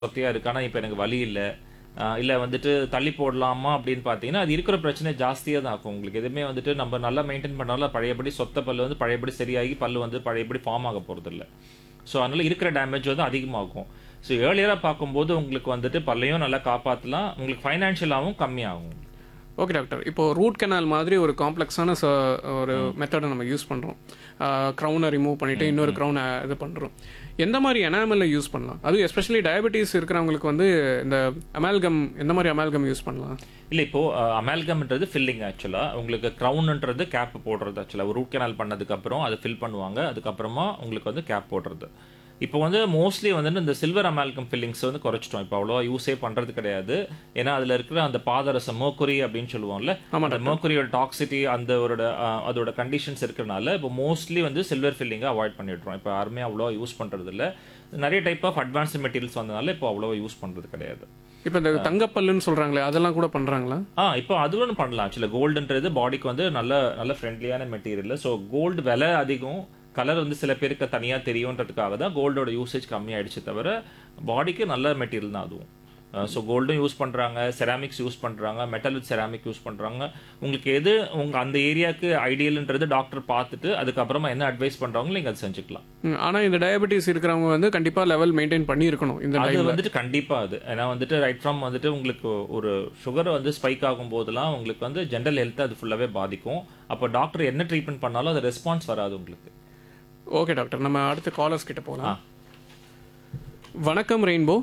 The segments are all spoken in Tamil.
சொத்தையாக இருக்கு ஆனால் இப்போ எனக்கு வலி இல்லை இல்லை வந்துட்டு தள்ளி போடலாமா அப்படின்னு பார்த்தீங்கன்னா அது இருக்கிற பிரச்சனை ஜாஸ்தியாக தான் இருக்கும் உங்களுக்கு எதுவுமே வந்துட்டு நம்ம நல்லா மெயின்டைன் பண்ணாலும் பழையபடி சொத்த பல்லு வந்து பழையபடி சரியாகி பல்லு வந்து பழையபடி ஃபார்ம் ஆக போகிறதில்ல ஸோ அதனால் இருக்கிற டேமேஜ் வந்து அதிகமாகும் ஸோ ஏர்லியராக பார்க்கும்போது உங்களுக்கு வந்துட்டு பல்லையும் நல்லா காப்பாற்றலாம் உங்களுக்கு ஃபைனான்ஷியலாகவும் கம்மியாகும் ஓகே டாக்டர் இப்போ ரூட் கெனால் மாதிரி ஒரு காம்ப்ளெக்ஸான ஒரு மெத்தடை நம்ம யூஸ் பண்ணுறோம் க்ரௌனை ரிமூவ் பண்ணிவிட்டு இன்னொரு க்ரௌனை இது பண்ணுறோம் எந்த மாதிரி எனாமலில் யூஸ் பண்ணலாம் அதுவும் எஸ்பெஷலி டயபெட்டிஸ் இருக்கிறவங்களுக்கு வந்து இந்த அமால்கம் எந்த மாதிரி அமால்கம் யூஸ் பண்ணலாம் இல்லை இப்போ அமால்கம்ன்றது ஃபில்லிங் ஆக்சுவலாக உங்களுக்கு க்ரௌன்ன்றது கேப் போடுறது ஆக்சுவலாக ரூட் கெனால் பண்ணதுக்கப்புறம் அதை ஃபில் பண்ணுவாங்க அதுக்கப்புறமா உங்களுக்கு வந்து கேப் போடுறது இப்போ வந்து மோஸ்ட்லி வந்துட்டு இந்த சில்வர் அமால்கம் ஃபில்லிங்ஸ் வந்து குறைச்சிட்டோம் இப்போ அவ்வளோ யூஸே பண்ணுறது கிடையாது ஏன்னா அதில் இருக்கிற அந்த பாதரசம் மோக்குரி அப்படின்னு சொல்லுவோம்ல அந்த மோக்குரியோட டாக்ஸிட்டி அந்த ஒரு அஹ், அதோட கண்டிஷன்ஸ் இருக்கிறனால இப்போ மோஸ்ட்லி வந்து சில்வர் ஃபில்லிங்கை அவாய்ட் பண்ணிடுறோம் இப்போ யாருமே அவ்வளோ யூஸ் பண்ணுறது இல்ல நிறைய டைப் ஆஃப் அட்வான்ஸ்டு மெட்டீரியல்ஸ் வந்தனால இப்போ அவ்வளோ யூஸ் பண்ணுறது கிடையாது இப்போ இந்த தங்கப்பல்லுன்னு சொல்கிறாங்களே அதெல்லாம் கூட பண்ணுறாங்களா ஆ இப்போ அது ஒன்று பண்ணலாம் ஆக்சுவலாக கோல்டுன்றது பாடிக்கு வந்து நல்ல நல்ல ஃப்ரெண்ட்லியான மெட்டீரியல் ஸோ கோல்டு விலை அதிகம் கலர் வந்து சில பேருக்கு தனியாக தெரியுன்றதுக்காக தான் கோல்டோட யூசேஜ் கம்மியாயிடுச்சு தவிர பாடிக்கு நல்ல மெட்டீரியல் தான் அதுவும் ஸோ கோல்டும் யூஸ் பண்ணுறாங்க செராமிக்ஸ் யூஸ் பண்ணுறாங்க மெட்டல் வித் செராமிக் யூஸ் பண்ணுறாங்க உங்களுக்கு எது உங்கள் அந்த ஏரியாவுக்கு ஐடியல்ன்றது டாக்டர் பார்த்துட்டு அதுக்கப்புறமா என்ன அட்வைஸ் பண்ணுறாங்களோ நீங்கள் அதை செஞ்சுக்கலாம் ஆனால் இந்த டயபெட்டிஸ் இருக்கிறவங்க வந்து கண்டிப்பாக லெவல் மெயின்டைன் பண்ணியிருக்கணும் இந்த அது டைமில் வந்துட்டு கண்டிப்பா அது ஏன்னா வந்துட்டு ரைட் ஃப்ரம் வந்துட்டு உங்களுக்கு ஒரு சுகர் வந்து ஸ்பைக் ஆகும் போதெல்லாம் உங்களுக்கு வந்து ஜென்ரல் ஹெல்த் அது ஃபுல்லாவே பாதிக்கும் அப்போ டாக்டர் என்ன ட்ரீட்மெண்ட் பண்ணாலும் அது ரெஸ்பான்ஸ் வராது உங்களுக்கு ஓகே டாக்டர் நம்ம அடுத்த காலர்ஸ் கிட்ட போகலாம் வணக்கம் ரெயின்போ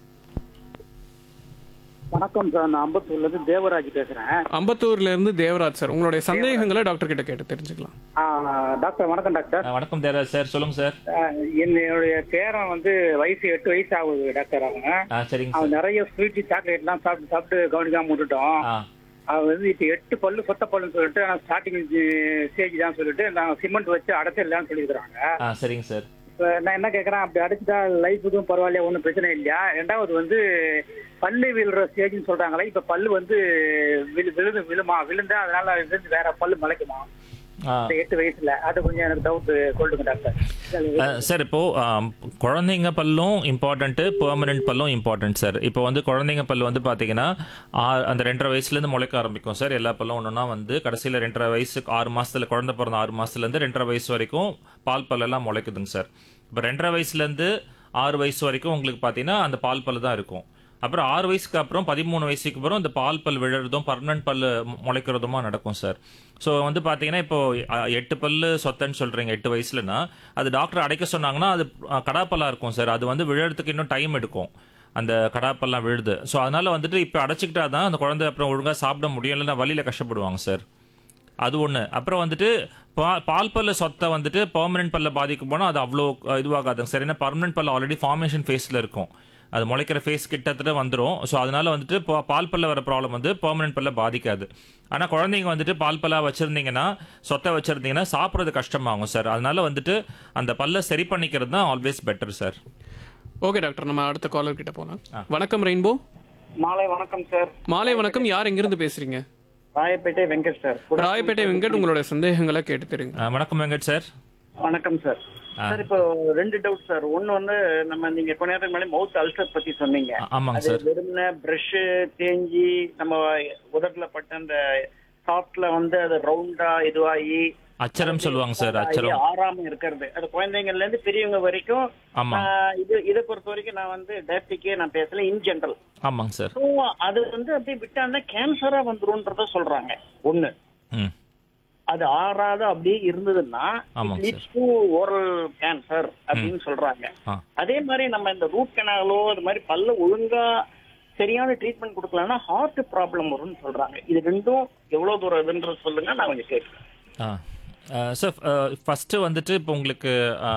வணக்கம் சார் நான் அம்பத்தூர்ல இருந்து தேவராஜ் பேசுறேன் அம்பத்தூர்ல இருந்து தேவராஜ் சார் உங்களுடைய சந்தேகங்களை டாக்டர் கிட்ட கேட்டு தெரிஞ்சுக்கலாம் ஆ, டாக்டர் வணக்கம் டாக்டர் அஹ் வணக்கம் தேரா சார் சொல்லுங்க சார் ஆ, என்னுடைய பேரன் வந்து வயசு எட்டு வயசு ஆகுது டாக்டர் அவங்க ஆ சரிங்க சார் அவன் நிறைய ஸ்வீட் சாக்லேட் எல்லாம் சாப்பிட்டு சாப்பிட்டு கவனிக்காம விட்டுட்டோம் ஆ அவன் வந்து இப்ப எட்டு பல்லு சொத்த பல்லுன்னு சொல்லிட்டு ஆனால் ஸ்டார்டிங் ஸ்டேஜ் தான் சொல்லிட்டு நாங்கள் சிமெண்ட் வச்சு அடைச்சிடலாம்னு சொல்லியிருக்கிறாங்க ஆ சரிங்க சார் இப்போ நான் என்ன கேட்குறேன் அப்படி அடைச்சிட்டா லைஃபுக்கும் பரவாயில்லையா ஒன்றும் பிரச்சனை இல்லையா ரெண்டாவது வந்து பல்லு விழுற ஸ்டேஜ்னு சொல்றாங்களே இப்போ பல்லு வந்து விழு விழுந்து விழுமா விழுந்தா அதனால விழுந்து வேற பல்லு முளைக்குமா ஆ இந்த எட்டு வயசுல அது கொஞ்சம் எனக்கு டவுட் சொல்லுங்க டாக்டர் அஹ் சார் இப்போ ஆம், குழந்தைங்க பல்லும் இம்பார்ட்டன்ட்டு பெர்மனன்ட் பல்லும் இம்பார்ட்டன்ட் சார் இப்போ வந்து குழந்தைங்க பல் வந்து பார்த்தீங்கன்னா ஆ- அந்த ரெண்டரை வயசுலேருந்து முளைக்க ஆரம்பிக்கும் சார் எல்லா பல்லும் ஒன்றுனா வந்து கடைசியில் ரெண்டரை வயசு ஆறு மாசத்துல குழந்தை பிறந்த ஆறு மாசத்துலேருந்து ரெண்டரை வயசு வரைக்கும் பால் பல்லெல்லாம் முளைக்குதுங்க சார் இப்போ ரெண்டரை வயசுலேருந்து ஆறு வயசு வரைக்கும் உங்களுக்கு பார்த்தீங்கன்னா அந்த பால் பல்லு தான் இருக்கும் அப்புறம் ஆறு வயசுக்கு அப்புறம் பதிமூணு வயசுக்கு அப்புறம் இந்த பால் பல் விழுறதும் பர்மனன்ட் பல் முளைக்கிறதுமா நடக்கும் சார் ஸோ வந்து பார்த்தீங்கன்னா இப்போ அ, எட்டு பல்லு சொத்தன்னு சொல்றீங்க எட்டு வயசுலனா அது டாக்டர் அடைக்க சொன்னாங்கன்னா அது அ, கடாப்பல்லா இருக்கும் சார் அது வந்து விழறதுக்கு இன்னும் டைம் எடுக்கும் அந்த கடாப்பெல்லாம் விழுது ஸோ அதனால வந்துட்டு இப்போ அடைச்சிக்கிட்டா தான் அந்த குழந்தை அப்புறம் ஒழுங்காக சாப்பிட முடியும் இல்லைன்னா வழியில் கஷ்டப்படுவாங்க சார் அது ஒன்று அப்புறம் வந்துட்டு பா பால் பல்ல சொத்தை வந்துட்டு பெர்மனன்ட் பல்ல பாதிக்கும் போனால் அது அவ்வளோ அஹ், இதுவாகாதுங்க சார் ஏன்னா பர்மனன்ட் பல்ல ஆல்ரெடி ஃபார்மேஷன் ஃபேஸில் இருக்கும் அது முளைக்கிற ஃபேஸ் கிட்டத்தட்ட வந்துடும் ஸோ அதனால வந்துட்டு பா- பால் பல்ல வர ப்ராப்ளம் வந்து பெர்மனன்ட் பல்ல பாதிக்காது ஆனால் குழந்தைங்க வந்துட்டு பால் பல்லா வச்சிருந்தீங்கன்னா சொத்தை வச்சிருந்தீங்கன்னா சாப்பிட்றது கஷ்டமாகும் சார் அதனால வந்துட்டு அந்த பல்ல சரி பண்ணிக்கிறது தான் always better sir okay doctor நம்ம அடுத்த காலர் கிட்ட போகலாம் வணக்கம் ரெயின்போ மாலை வணக்கம் சார் மாலை வணக்கம் யார் எங்கிருந்து பேசுறீங்க ராயப்பேட்டை வெங்கட் சார் ராயப்பேட்டை வெங்கட் உங்களுடைய சந்தேகங்களை கேட்டு தெரியுங்க அஹ், வணக்கம் வெங்கட் சார் வணக்கம் சார் சார் இப்போ ரெண்டு டவுட் சார் ஒன்னு வந்து நம்ம நீங்க கொஞ்ச நேரத்துக்கு முன்னாடி மவுத் அல்சர் பத்தி சொன்னீங்க ஆ- ஆமாங்க அது சார் வெறுமனே பிரஷ் தேஞ்சி நம்ம உதட்டுல பட்ட அந்த சாஃப்ட்ல வந்து அது ரவுண்டா இதுவாகி அச்சரம் சொல்லுவாங்க சார் ஆகி அச்சரம் ஆறாம இருக்கிறது அது குழந்தைங்கள்ல இருந்து பெரியவங்க வரைக்கும் ஆமா ஆஹ், இது இதை பொறுத்த வரைக்கும் நான் வந்து டயபிட்டிக்கே நான் பேசல இன் ஜெனரல் ஆமாங்க சார் ஸோ அது வந்து அப்படியே விட்டாங்கன்னா கேன்சரா வந்துரும்ன்றத சொல்றாங்க ஒண்ணு ம் அது ஆறாத அப்படியே இருந்ததுன்னா ஆமாங்க லீட்ஸ் டு ஓரல் கேன்சர் அப்படின்னு சொல்றாங்க ஆ அதே மாதிரி நம்ம இந்த ரூட் கனாலோ அது மாதிரி பல்ல ஒழுங்கா சரியான ட்ரீட்மெண்ட் கொடுக்கலன்னா ஹார்ட் ப்ராப்ளம் வரும்னு சொல்றாங்க இது ரெண்டும் எவ்வளவு தூரம் இதுன்றது சொல்லுங்க நான் கொஞ்சம் கேட்கிறேன் ஆ சார் ஃபஸ்ட்டு வந்துட்டு இப்போ உங்களுக்கு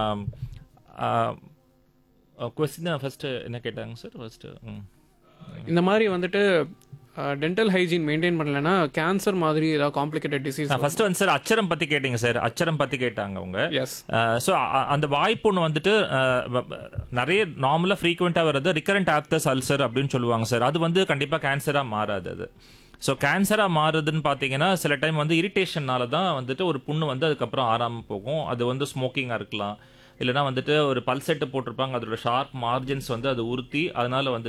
கொஸ்டின் ஃபஸ்ட்டு என்ன கேட்டாங்க சார் ஃபஸ்ட்டு ம் இந்த மாதிரி வந்துட்டு டென்டல் ஹைஜீன் மெயின்டைன் பண்ணலைன்னா கேன்சர் மாதிரி ஏதாவது காம்ப்ளிகேட்டட் டிசீஸ் ஃபர்ஸ்ட் வந்து சார் அச்சரம் பத்தி கேட்டீங்க சார் அச்சரம் பத்தி கேட்டாங்க அவங்க எஸ் ஸோ அந்த வாய்ப்புன்னு வந்துட்டு அஹ், வ- வ- நிறைய நார்மலாக ஃப்ரீக்வெண்ட்டாக வர்றது ரிகரண்ட் ஆக்டர்ஸ் அல்சர் அப்படின்னு சொல்லுவாங்க சார் அது வந்து கண்டிப்பாக கேன்சராக மாறாது அது ஸோ கேன்சராக மாறுதுன்னு பார்த்தீங்கன்னா சில டைம் வந்து இரிட்டேஷன்னால தான் வந்துட்டு ஒரு புண்ணு வந்து அதுக்கப்புறம் ஆறாமல் போகும் அது வந்து ஸ்மோக்கிங்காக இருக்கலாம் இல்லைன்னா வந்துட்டு ஒரு பல்செட்டு போட்டிருப்பாங்க அதோட ஷார்ப் மார்ஜின்ஸ் வந்து அது உறுத்தி அதனால வந்து